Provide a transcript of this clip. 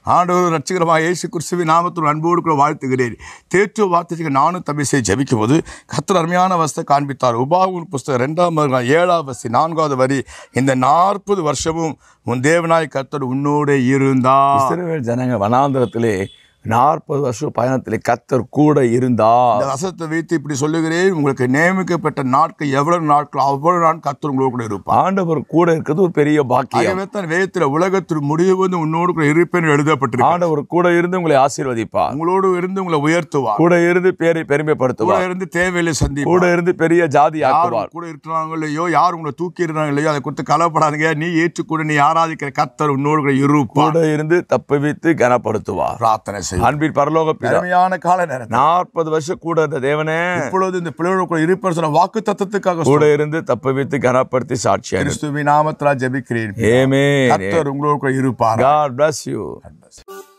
ஆண்டவர் ரட்சகரமாக இயேசு கிறிஸ்துவின் நாமத்தில் அன்போடு கூட வாழ்த்துகிறேன் தேற்று வார்த்தைக்கு நானும் தபிசை ஜபிக்கும் போது கத்தர் அருமையான வசத்தை காண்பித்தார் உபாகூன் புஸ்தகம் ரெண்டாம் அதிகாரம் ஏழாவது வசி நான்காவது வரி இந்த நாற்பது வருஷமும் உன் தேவனாய் கத்தர் உன்னோடு இருந்தார் இஸ்ரவேல் ஜனங்க வனாந்திரத்திலே நாற்பது வருஷம் பயணத்திலே கத்தர் கூட இருந்தார் இந்த வசத்தை வைத்து இப்படி சொல்லுகிறேன் உங்களுக்கு நியமிக்கப்பட்ட நாட்கள் எவ்வளவு நாட்கள் அவ்வளவு நாள் கத்தர் உங்களோடு கூட இருப்பார் ஆண்டவர் கூட இருக்கிறது ஒரு பெரிய பாக்கியம் ஆகவே தான் வேதத்தில் உலகத்தில் முடிவு வந்து உன்னோடு கூட இருப்பேன் எழுதப்பட்டிருக்கு ஆண்டவர் கூட இருந்து உங்களை ஆசீர்வதிப்பார் உங்களோடு இருந்து உங்களை உயர்த்துவார் கூட இருந்து பேரை கூட பெருமைப்படுத்துவார் இருந்து தேவையில்லை சந்திப்பார் கூட இருந்து பெரிய ஜாதி யார் ஆக்குவார் உங்க கூட இருக்கிறாங்க இல்லையோ யார் உங்களை தூக்கி இருக்கிறாங்க இல்லையோ அதை குறித்து கலப்படாதீங்க நீ ஏற்றுக்கூட நீ ஆராதிக்கிற கத்தர் உன்னோடு கூட இருப்பார் கூட இருந்து தப்புவித்து கனப்படுத்துவார் பிரார்த்தனை செய்யும் அன்பின் பரலோக பிதா அருமையான கால நேரம் நாற்பது வருஷம் கூட இருந்த தேவனே இப்பொழுது இந்த பிள்ளைகளோட கூட இருப்பார் சொன்ன வாக்கு தத்துவத்துக்காக கூட இருந்து தப்புவித்து கனப்படுத்தி சாட்சியாக கிறிஸ்துவின் நாமத்தில் ஜெபிக்கிறேன் ஏமே கத்தர் உங்களோடு கூட இருப்பார் God bless you. God bless you.